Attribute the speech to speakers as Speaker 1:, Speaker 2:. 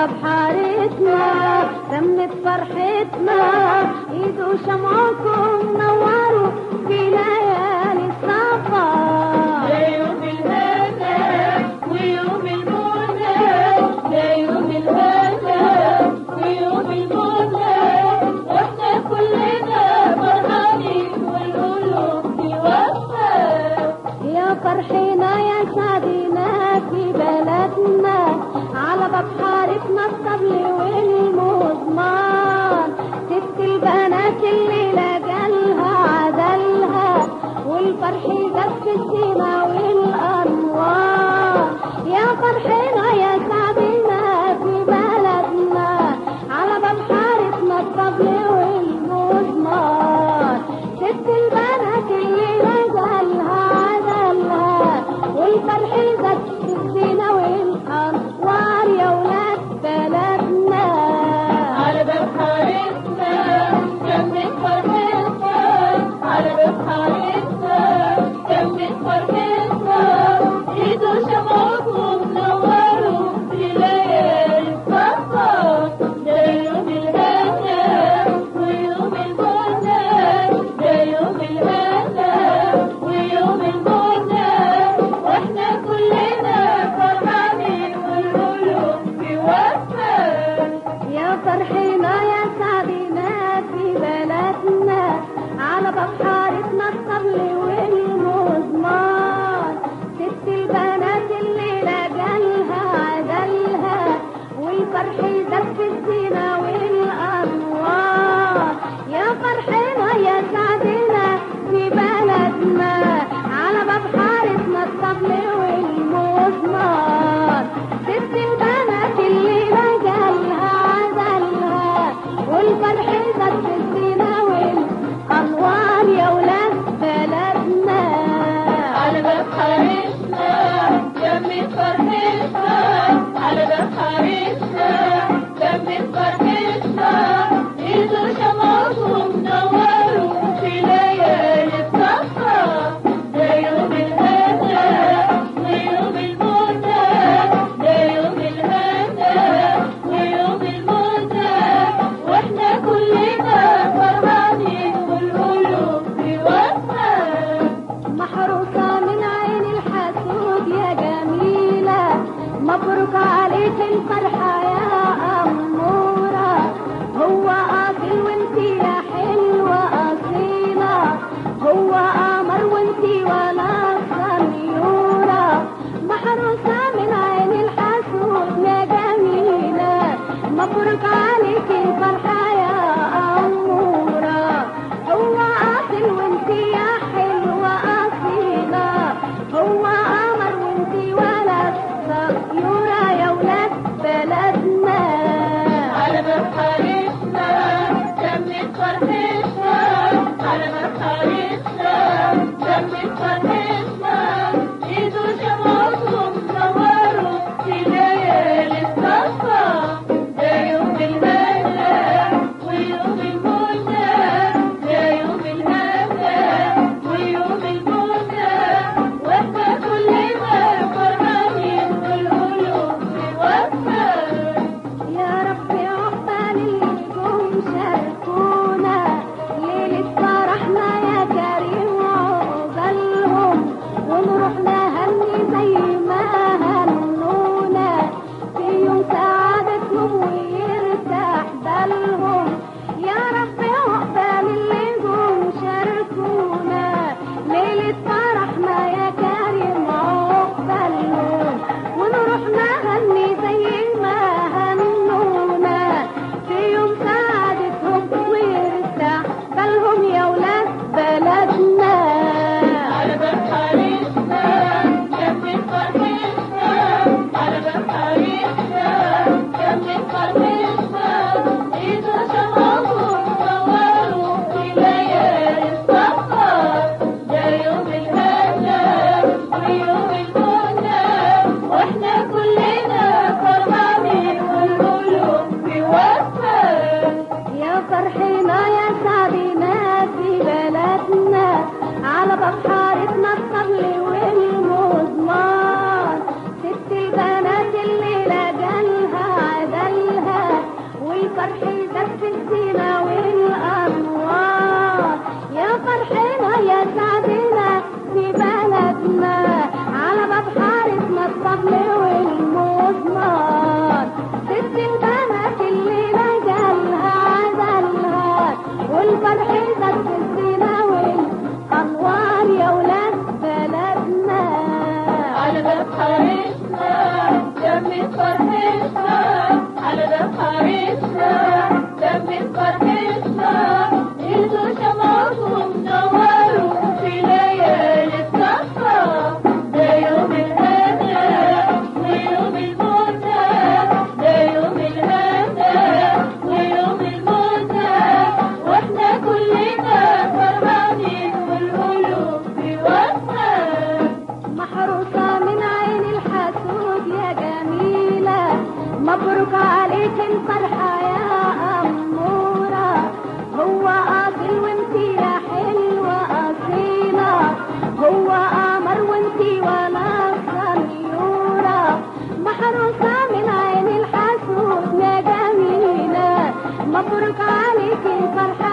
Speaker 1: باب حارتنا تمت فرحتنا ايدوا شمعكم نوروا في ليالي السفر
Speaker 2: ده يوم الهنا ويوم المنى ده يوم الهنا ويوم المنى واحنا كلنا فرحانين والقلوب توفى
Speaker 1: يا فرحنا يا سعدنا في بلدنا على باب حارتنا الطبل والمزمار ست البنات الليلة جالها عدلها والفرح جاب في السما والأرض في الزينة والأنوار يا فرحنا يا سعدنا في بلدنا على باب حارتنا الطبل والمزمار ست البنات اللي نجلها عدلها والفرح زاد في الزينة والأنوار يا ولاد بلدنا
Speaker 2: على باب حارسنا دمت فرحتنا على باب حارسنا دمت فرحتنا انتوا شمعكم نوروا في ليالي السفر ده يوم الهنا ويوم المنى ده يوم الهنا ويوم المنى واحنا كلنا فرحانين والقلوب في وفا
Speaker 1: محروسة من عين الحسود يا جميلة مبروك عليك الفرحة يا أمورة هو أصيل وانتي يا حلوة أصيلة هو قمر وانتي ولا صنيورة محروسة من عين الحسود يا جميلة مبروك عليك الفرحة